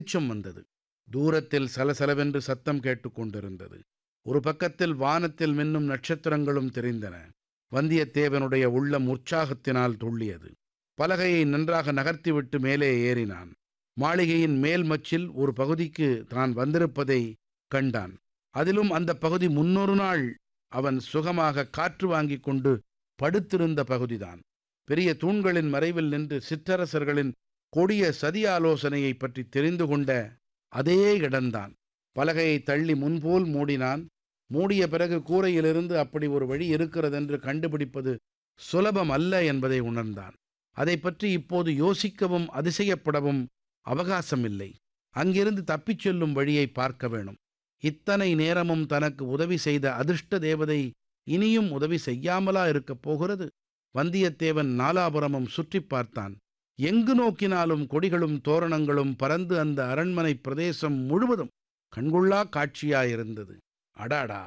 வெளிச்சம் வந்தது தூரத்தில் சலசலவென்று சத்தம் கேட்டுக்கொண்டிருந்தது ஒரு பக்கத்தில் வானத்தில் மின்னும் நட்சத்திரங்களும் தெரிந்தன வந்தியத்தேவனுடைய உள்ளம் உற்சாகத்தினால் துள்ளியது பலகையை நன்றாக நகர்த்திவிட்டு மேலே ஏறினான் மாளிகையின் மேல் மச்சில் ஒரு பகுதிக்கு தான் வந்திருப்பதை கண்டான் அதிலும் அந்த பகுதி முன்னொரு நாள் அவன் சுகமாக காற்று வாங்கிக் கொண்டு படுத்திருந்த பகுதிதான் பெரிய தூண்களின் மறைவில் நின்று சிற்றரசர்களின் கொடிய சதி ஆலோசனையைப் பற்றி தெரிந்து கொண்ட அதே இடம்தான் பலகையை தள்ளி முன்போல் மூடினான் மூடிய பிறகு கூரையிலிருந்து அப்படி ஒரு வழி இருக்கிறதென்று கண்டுபிடிப்பது சுலபம் அல்ல என்பதை உணர்ந்தான் அதை பற்றி இப்போது யோசிக்கவும் அதிசயப்படவும் அவகாசம் இல்லை அங்கிருந்து தப்பிச் செல்லும் வழியை பார்க்க வேணும் இத்தனை நேரமும் தனக்கு உதவி செய்த அதிர்ஷ்ட தேவதை இனியும் உதவி செய்யாமலா இருக்கப் போகிறது வந்தியத்தேவன் நாலாபுரமும் சுற்றிப் பார்த்தான் எங்கு நோக்கினாலும் கொடிகளும் தோரணங்களும் பறந்து அந்த அரண்மனை பிரதேசம் முழுவதும் கண்கொள்ளா காட்சியாயிருந்தது அடாடா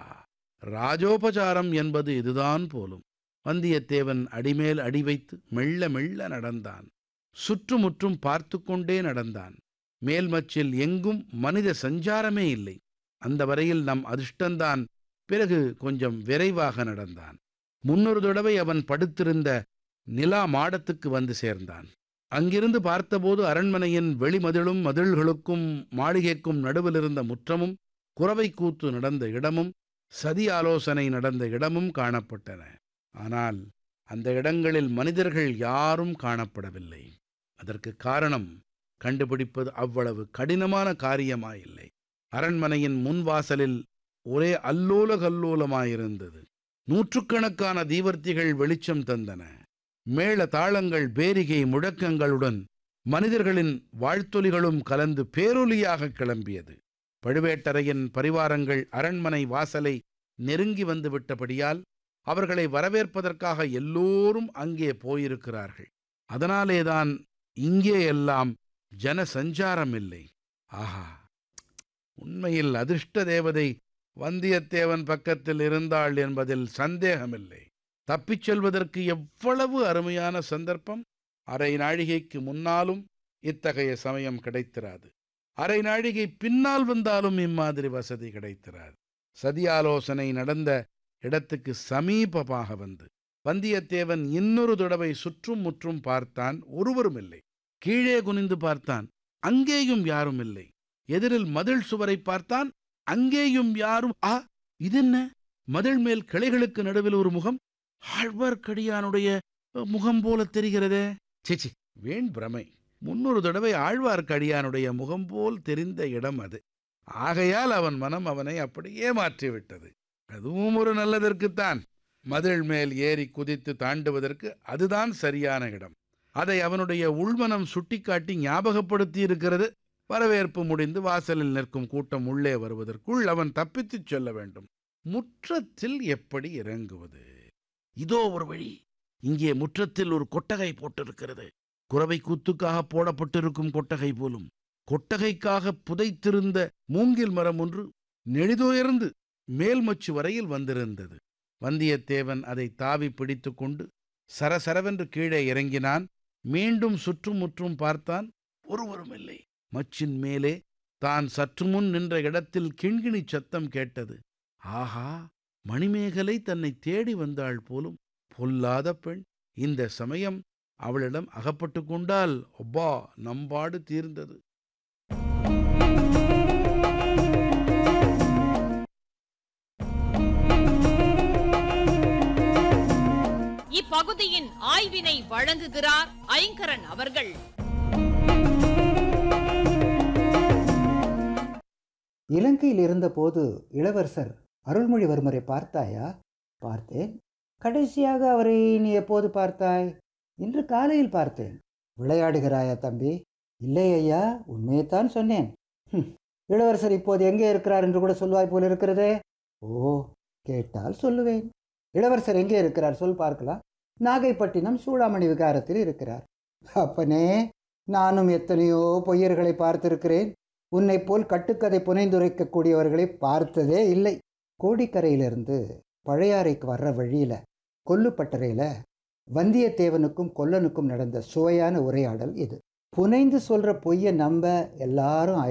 ராஜோபசாரம் என்பது இதுதான் போலும் வந்தியத்தேவன் அடிமேல் அடி வைத்து மெல்ல மெல்ல நடந்தான் சுற்றுமுற்றும் பார்த்து கொண்டே நடந்தான் மேல்மச்சில் எங்கும் மனித சஞ்சாரமே இல்லை அந்த வரையில் நம் அதிர்ஷ்டந்தான் பிறகு கொஞ்சம் விரைவாக நடந்தான் முன்னொரு தடவை அவன் படுத்திருந்த நிலா மாடத்துக்கு வந்து சேர்ந்தான் அங்கிருந்து பார்த்தபோது அரண்மனையின் வெளிமதிலும் மதில்களுக்கும் மாளிகைக்கும் நடுவில் இருந்த முற்றமும் குறவை கூத்து நடந்த இடமும் சதி ஆலோசனை நடந்த இடமும் காணப்பட்டன ஆனால் அந்த இடங்களில் மனிதர்கள் யாரும் காணப்படவில்லை அதற்கு காரணம் கண்டுபிடிப்பது அவ்வளவு கடினமான காரியமாயில்லை அரண்மனையின் முன்வாசலில் ஒரே அல்லோல கல்லோலமாயிருந்தது நூற்றுக்கணக்கான தீவர்த்திகள் வெளிச்சம் தந்தன மேள தாளங்கள் பேரிகை முழக்கங்களுடன் மனிதர்களின் வாழ்த்தொலிகளும் கலந்து பேரொலியாக கிளம்பியது பழுவேட்டரையின் பரிவாரங்கள் அரண்மனை வாசலை நெருங்கி வந்து விட்டபடியால் அவர்களை வரவேற்பதற்காக எல்லோரும் அங்கே போயிருக்கிறார்கள் அதனாலேதான் இங்கே எல்லாம் ஜன சஞ்சாரம் இல்லை ஆஹா உண்மையில் அதிர்ஷ்ட தேவதை வந்தியத்தேவன் பக்கத்தில் இருந்தாள் என்பதில் சந்தேகமில்லை தப்பிச் செல்வதற்கு எவ்வளவு அருமையான சந்தர்ப்பம் அரை நாழிகைக்கு முன்னாலும் இத்தகைய சமயம் கிடைத்திராது அரை நாழிகை பின்னால் வந்தாலும் இம்மாதிரி வசதி கிடைத்திராது சதி ஆலோசனை நடந்த இடத்துக்கு சமீபமாக வந்து வந்தியத்தேவன் இன்னொரு தடவை சுற்றும் முற்றும் பார்த்தான் ஒருவரும் இல்லை கீழே குனிந்து பார்த்தான் அங்கேயும் யாரும் இல்லை எதிரில் மதில் சுவரை பார்த்தான் அங்கேயும் யாரும் ஆ இதென்ன மதில் மேல் கிளைகளுக்கு நடுவில் ஒரு முகம் ஆழ்வார்க்கடியானுடைய முகம் போல தெரிகிறதே சிச்சி வேண் பிரமை முன்னொரு தடவை ஆழ்வார்க்கடியானுடைய முகம் போல் தெரிந்த இடம் அது ஆகையால் அவன் மனம் அவனை அப்படியே மாற்றிவிட்டது அதுவும் ஒரு நல்லதற்குத்தான் மதில் மேல் ஏறி குதித்து தாண்டுவதற்கு அதுதான் சரியான இடம் அதை அவனுடைய உள்மனம் சுட்டிக்காட்டி ஞாபகப்படுத்தி இருக்கிறது வரவேற்பு முடிந்து வாசலில் நிற்கும் கூட்டம் உள்ளே வருவதற்குள் அவன் தப்பித்துச் செல்ல வேண்டும் முற்றத்தில் எப்படி இறங்குவது இதோ ஒரு வழி இங்கே முற்றத்தில் ஒரு கொட்டகை போட்டிருக்கிறது குறவை கூத்துக்காக போடப்பட்டிருக்கும் கொட்டகை போலும் கொட்டகைக்காக புதைத்திருந்த மூங்கில் மரம் ஒன்று நெளிதுயர்ந்து மேல்மச்சு வரையில் வந்திருந்தது வந்தியத்தேவன் அதை தாவி பிடித்து கொண்டு சரசரவென்று கீழே இறங்கினான் மீண்டும் சுற்றும் முற்றும் பார்த்தான் ஒருவரும் இல்லை மச்சின் மேலே தான் சற்று முன் நின்ற இடத்தில் கிண்கிணி சத்தம் கேட்டது ஆஹா மணிமேகலை தன்னை தேடி வந்தாள் போலும் பொல்லாத பெண் இந்த சமயம் அவளிடம் அகப்பட்டு கொண்டால் ஒப்பா நம்பாடு தீர்ந்தது இப்பகுதியின் ஆய்வினை வழங்குகிறார் ஐங்கரன் அவர்கள் இலங்கையில் இருந்தபோது இளவரசர் அருள்மொழிவர்மரை பார்த்தாயா பார்த்தேன் கடைசியாக அவரை நீ எப்போது பார்த்தாய் இன்று காலையில் பார்த்தேன் விளையாடுகிறாயா தம்பி இல்லை ஐயா உண்மையைத்தான் சொன்னேன் ஹும், இளவரசர் இப்போது எங்கே இருக்கிறார் என்று கூட சொல்வாய் போல் இருக்கிறதே ஓ கேட்டால் சொல்லுவேன் இளவரசர் எங்கே இருக்கிறார் சொல் பார்க்கலாம் நாகைப்பட்டினம் சூடாமணி விகாரத்தில் இருக்கிறார் அப்பனே நானும் எத்தனையோ பொய்யர்களை பார்த்திருக்கிறேன் உன்னைப் போல் கட்டுக்கதை புனைந்துரைக்கக்கூடியவர்களை பார்த்ததே இல்லை கோடிக்கரையிலிருந்து பழையாறைக்கு வர்ற வழியில் கொல்லுப்பட்டறையில் வந்தியத்தேவனுக்கும் கொல்லனுக்கும் நடந்த சுவையான உரையாடல் இது புனைந்து சொல்கிற பொய்யை நம்ப எல்லாரும்